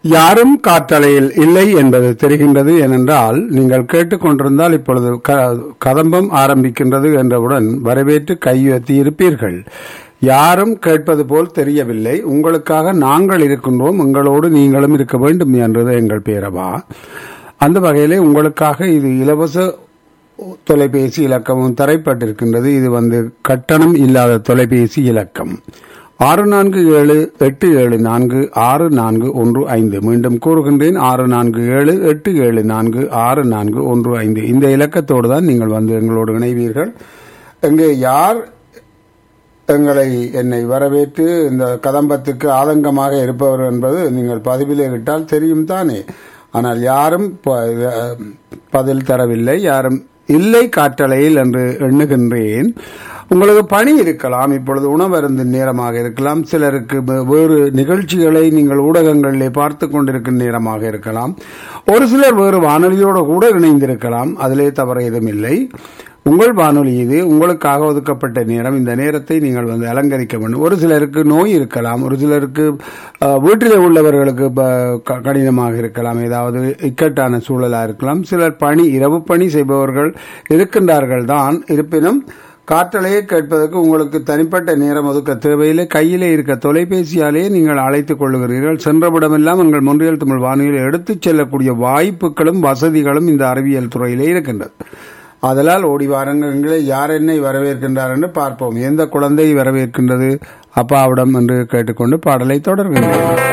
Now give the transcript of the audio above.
யாரும் காற்றலையில் இல்லை என்பது தெரிகின்றது ஏனென்றால் நீங்கள் கேட்டுக்கொண்டிருந்தால் இப்பொழுது க- கதம்பம் ஆரம்பிக்கின்றது என்றவுடன் வரவேற்று கையுயர்த்தி இருப்பீர்கள் யாரும் கேட்பது போல் தெரியவில்லை உங்களுக்காக நாங்கள் இருக்கின்றோம் உங்களோடு நீங்களும் இருக்க வேண்டும் என்றது எங்கள் பேரவா அந்த வகையிலே உங்களுக்காக இது இலவச தொலைபேசி இலக்கமும் தரைப்பட்டிருக்கின்றது இது வந்து கட்டணம் இல்லாத தொலைபேசி இலக்கம் ஆறு நான்கு ஏழு எட்டு ஏழு நான்கு ஆறு நான்கு ஒன்று ஐந்து மீண்டும் கூறுகின்றேன் ஆறு நான்கு ஏழு எட்டு ஏழு நான்கு ஆறு நான்கு ஒன்று ஐந்து இந்த இலக்கத்தோடு தான் நீங்கள் வந்து எங்களோடு இணைவீர்கள் இங்கே யார் எங்களை என்னை வரவேற்று இந்த கதம்பத்துக்கு ஆதங்கமாக இருப்பவர் என்பது நீங்கள் பதிவிலே விட்டால் தெரியும் தானே ஆனால் யாரும் ப- அஹ், பதில் தரவில்லை யாரும் இல்லை காற்றலையில் என்று எண்ணுகின்றேன் உங்களுக்கு பணி இருக்கலாம் இப்பொழுது உணவருந்தின் நேரமாக இருக்கலாம் சிலருக்கு வே- வேறு நிகழ்ச்சிகளை நீங்கள் ஊடகங்களிலே பார்த்து கொண்டிருக்கும் நேரமாக இருக்கலாம் ஒரு சிலர் வேறு வானொலியோடு கூட இணைந்திருக்கலாம் அதிலே தவறு எதுவும் இல்லை உங்கள் வானொலி இது உங்களுக்காக ஒதுக்கப்பட்ட நேரம் இந்த நேரத்தை நீங்கள் வந்து அலங்கரிக்க வேண்டும் ஒரு சிலருக்கு நோய் இருக்கலாம் ஒரு சிலருக்கு அஹ், வீட்டிலே உள்ளவர்களுக்கு ப- க- கடினமாக இருக்கலாம் ஏதாவது இக்கட்டான சூழலா இருக்கலாம் சிலர் பணி இரவு பணி செய்பவர்கள் இருக்கின்றார்கள் தான் இருப்பினும் காற்றலையை கேட்பதற்கு உங்களுக்கு தனிப்பட்ட நேரம் ஒதுக்க தேவையில்லை கையிலே இருக்க தொலைபேசியாலேயே நீங்கள் அழைத்துக் கொள்ளுகிறீர்கள் சென்றவிடமெல்லாம் உங்கள் முன்றியல் தமிழ் வானொலியில் எடுத்துச் செல்லக்கூடிய வாய்ப்புகளும் வசதிகளும் இந்த அறிவியல் துறையிலே இருக்கின்றது அதனால் ஓடி வாருங்கள் யார் என்னை வரவேற்கின்றார் என்று பார்ப்போம் எந்த குழந்தை வரவேற்கின்றது அப்பாவிடம் என்று கேட்டுக்கொண்டு பாடலை தொடர்கின்றோம்